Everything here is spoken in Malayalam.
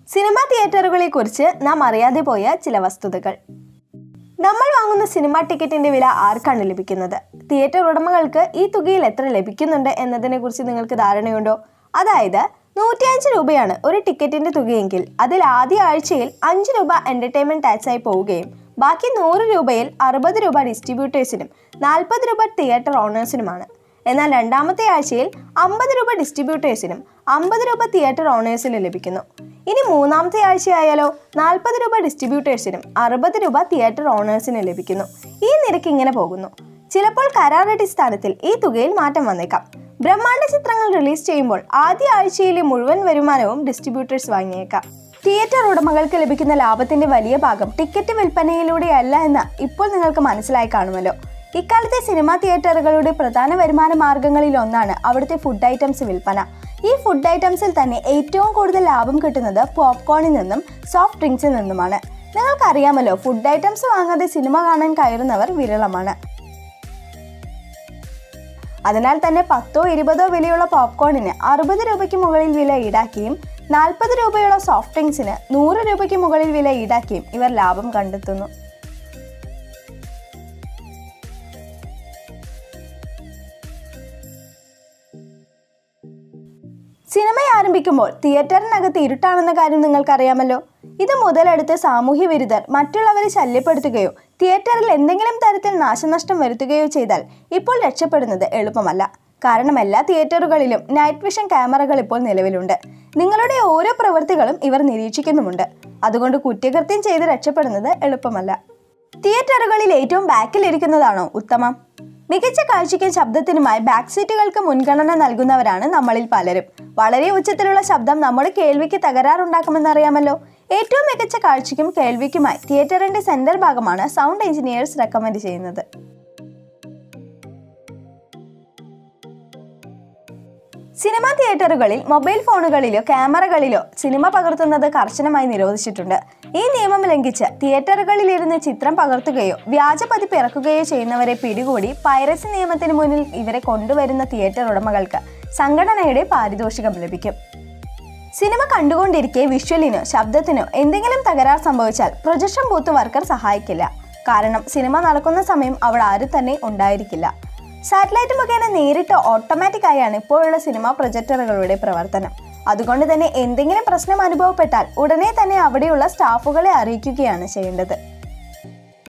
സിനിമാ തിയേറ്ററുകളെ കുറിച്ച് നാം അറിയാതെ പോയ ചില വസ്തുതകൾ നമ്മൾ വാങ്ങുന്ന സിനിമാ ടിക്കറ്റിന്റെ വില ആർക്കാണ് ലഭിക്കുന്നത് തിയേറ്റർ ഉടമകൾക്ക് ഈ തുകയിൽ എത്ര ലഭിക്കുന്നുണ്ട് എന്നതിനെ കുറിച്ച് നിങ്ങൾക്ക് ധാരണയുണ്ടോ അതായത് നൂറ്റിയഞ്ച് രൂപയാണ് ഒരു ടിക്കറ്റിന്റെ തുകയെങ്കിൽ അതിൽ ആദ്യ ആഴ്ചയിൽ അഞ്ച് രൂപ എന്റർടൈൻമെന്റ് ടാക്സായി പോവുകയും ബാക്കി നൂറ് രൂപയിൽ അറുപത് രൂപ ഡിസ്ട്രിബ്യൂട്ടേഴ്സിനും നാൽപ്പത് രൂപ തിയേറ്റർ ഓണേഴ്സിനുമാണ് എന്നാൽ രണ്ടാമത്തെ ആഴ്ചയിൽ അമ്പത് രൂപ ഡിസ്ട്രിബ്യൂട്ടേഴ്സിനും അമ്പത് രൂപ തിയേറ്റർ ഓണേഴ്സിനും ലഭിക്കുന്നു ഇനി മൂന്നാമത്തെ ആഴ്ചയായാലോ നാൽപ്പത് രൂപ ഡിസ്ട്രിബ്യൂട്ടേഴ്സിനും അറുപത് രൂപ തിയേറ്റർ ഓണേഴ്സിനും ലഭിക്കുന്നു ഈ നിരക്ക് ഇങ്ങനെ പോകുന്നു ചിലപ്പോൾ കരാറടിസ്ഥാനത്തിൽ ഈ തുകയിൽ മാറ്റം വന്നേക്കാം ബ്രഹ്മാണ്ഡ ചിത്രങ്ങൾ റിലീസ് ചെയ്യുമ്പോൾ ആദ്യ ആഴ്ചയിലെ മുഴുവൻ വരുമാനവും ഡിസ്ട്രിബ്യൂട്ടേഴ്സ് വാങ്ങിയേക്കാം തിയേറ്റർ ഉടമകൾക്ക് ലഭിക്കുന്ന ലാഭത്തിന്റെ വലിയ ഭാഗം ടിക്കറ്റ് വിൽപ്പനയിലൂടെയല്ല എന്ന് ഇപ്പോൾ നിങ്ങൾക്ക് മനസ്സിലായി കാണുമല്ലോ ഇക്കാലത്തെ സിനിമാ തിയേറ്ററുകളുടെ പ്രധാന വരുമാന മാർഗങ്ങളിൽ ഒന്നാണ് അവിടുത്തെ ഫുഡ് ഐറ്റംസ് വിൽപ്പന ഈ ഫുഡ് ഐറ്റംസിൽ തന്നെ ഏറ്റവും കൂടുതൽ ലാഭം കിട്ടുന്നത് പോപ്കോണിൽ നിന്നും സോഫ്റ്റ് ഡ്രിങ്ക്സിൽ നിന്നുമാണ് നിങ്ങൾക്കറിയാമല്ലോ ഫുഡ് ഐറ്റംസ് വാങ്ങാതെ സിനിമ കാണാൻ കയറുന്നവർ വിരളമാണ് അതിനാൽ തന്നെ പത്തോ ഇരുപതോ വിലയുള്ള പോപ്കോണിന് അറുപത് രൂപയ്ക്ക് മുകളിൽ വില ഈടാക്കിയും നാൽപ്പത് രൂപയുള്ള സോഫ്റ്റ് ഡ്രിങ്ക്സിന് നൂറ് രൂപയ്ക്ക് മുകളിൽ വില ഈടാക്കിയും ഇവർ ലാഭം കണ്ടെത്തുന്നു സിനിമ ആരംഭിക്കുമ്പോൾ തിയേറ്ററിനകത്ത് ഇരുട്ടാണെന്ന കാര്യം നിങ്ങൾക്കറിയാമല്ലോ ഇത് മുതലെടുത്ത് സാമൂഹ്യ വിരുദ്ധർ മറ്റുള്ളവരെ ശല്യപ്പെടുത്തുകയോ തിയേറ്ററിൽ എന്തെങ്കിലും തരത്തിൽ നാശനഷ്ടം വരുത്തുകയോ ചെയ്താൽ ഇപ്പോൾ രക്ഷപ്പെടുന്നത് എളുപ്പമല്ല കാരണം എല്ലാ തിയേറ്ററുകളിലും നൈറ്റ് വിഷൻ ക്യാമറകൾ ഇപ്പോൾ നിലവിലുണ്ട് നിങ്ങളുടെ ഓരോ പ്രവൃത്തികളും ഇവർ നിരീക്ഷിക്കുന്നുമുണ്ട് അതുകൊണ്ട് കുറ്റകൃത്യം ചെയ്ത് രക്ഷപ്പെടുന്നത് എളുപ്പമല്ല തിയേറ്ററുകളിൽ ഏറ്റവും ബാക്കിൽ ഇരിക്കുന്നതാണോ ഉത്തമം മികച്ച കാഴ്ചയ്ക്കും ശബ്ദത്തിനുമായി ബാക്ക് സീറ്റുകൾക്ക് മുൻഗണന നൽകുന്നവരാണ് നമ്മളിൽ പലരും വളരെ ഉച്ചത്തിലുള്ള ശബ്ദം നമ്മുടെ കേൾവിക്ക് തകരാറുണ്ടാക്കുമെന്നറിയാമല്ലോ ഏറ്റവും മികച്ച കാഴ്ചയ്ക്കും കേൾവിക്കുമായി തിയേറ്ററിന്റെ സെന്റർ ഭാഗമാണ് സൗണ്ട് എഞ്ചിനീയേഴ്സ് റെക്കമെൻഡ് ചെയ്യുന്നത് സിനിമാ തിയേറ്ററുകളിൽ മൊബൈൽ ഫോണുകളിലോ ക്യാമറകളിലോ സിനിമ പകർത്തുന്നത് കർശനമായി നിരോധിച്ചിട്ടുണ്ട് ഈ നിയമം ലംഘിച്ച് തിയേറ്ററുകളിൽ ഇരുന്ന് ചിത്രം പകർത്തുകയോ വ്യാജ പതിപ്പ് ഇറക്കുകയോ ചെയ്യുന്നവരെ പിടികൂടി പൈറസി നിയമത്തിന് മുന്നിൽ ഇവരെ കൊണ്ടുവരുന്ന തിയേറ്റർ ഉടമകൾക്ക് സംഘടനയുടെ പാരിതോഷികം ലഭിക്കും സിനിമ കണ്ടുകൊണ്ടിരിക്കെ വിഷ്വലിനോ ശബ്ദത്തിനോ എന്തെങ്കിലും തകരാർ സംഭവിച്ചാൽ പ്രൊജക്ഷൻ ബൂത്ത് വർക്കർ സഹായിക്കില്ല കാരണം സിനിമ നടക്കുന്ന സമയം അവിടെ ആരും തന്നെ ഉണ്ടായിരിക്കില്ല സാറ്റലൈറ്റ് മുഖേന നേരിട്ട് ഓട്ടോമാറ്റിക് ആയാണ് ഇപ്പോഴുള്ള സിനിമാ പ്രൊജക്ടറുകളുടെ പ്രവർത്തനം അതുകൊണ്ട് തന്നെ എന്തെങ്കിലും പ്രശ്നം അനുഭവപ്പെട്ടാൽ ഉടനെ തന്നെ അവിടെയുള്ള സ്റ്റാഫുകളെ അറിയിക്കുകയാണ് ചെയ്യേണ്ടത്